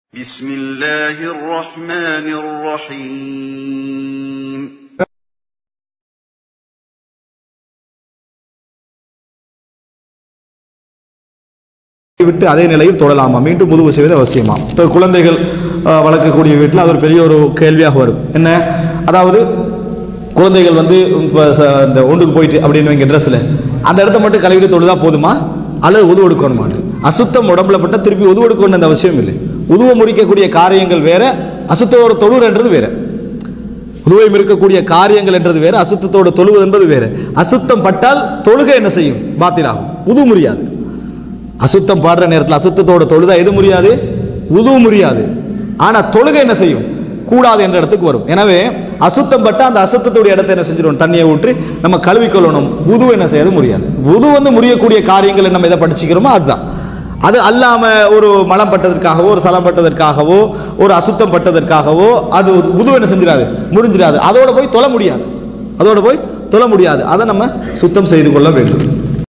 بسم الله الرحمن الرحيم விட்டு அதே நிலையில் தொடலாமா மீண்டும் முதுகு செய்வது அவசியமா இப்போ குழந்தைகள் அஹ், வளர்க்கக்கூடிய வீட்டில் அது ஒரு பெரிய ஒரு கேள்வியாக வரும் என்ன அதாவது குழந்தைகள் வந்து இப்ப ச- இந்த ஒன்றுக்கு போயிட்டு அப்படின்னு வைங்க ட்ரெஸ்ஸில் அந்த இடத்த மட்டும் கழுவிட்டு தொழுதா போதுமா அல்லது உதவு எடுக்கணுமாட்டு அசுத்தம் உடம்புல பட்டா திருப்பி உதவு எடுக்கணும் அந்த அவசியம் இல்லை உதுவ முறிக்கக்கூடிய காரியங்கள் வேற அசுத்தத்தோட தொழுறன்றது வேற உருவம் இருக்கக்கூடிய காரியங்கள் என்றது வேற அசுத்தத்தோடு தொழுவது என்பது வேற அசுத்தம் பட்டால் தொழுகை என்ன செய்யும் பாத்திலாகும் உது முடியாது அசுத்தம் பாடுற நேரத்தில் அசுத்தத்தோட தொழுதா எது முடியாது உது முடியாது ஆனா தொழுகை என்ன செய்யும் கூடாது என்ற இடத்துக்கு வரும் எனவே அசுத்தம் பட்டா அந்த அசுத்தத்துடைய இடத்தை என்ன செஞ்சிடும் தண்ணியை ஊற்றி நம்ம கழுவிக்கொள்ளணும் உது என்ன செய்யாது முடியாது உது வந்து முறியக்கூடிய காரியங்களை நம்ம எதை படிச்சுக்கிறோமோ அதுதான் அது அல்லாம ஒரு மலம் பட்டதற்காகவோ ஒரு சலம் பட்டதற்காகவோ ஒரு அசுத்தம் பட்டதற்காகவோ அது உது என்ன செஞ்சிடாது முடிஞ்சிடாது அதோட போய் தொழ முடியாது அதோட போய் தொழ முடியாது அதை நம்ம சுத்தம் செய்து கொள்ள வேண்டும்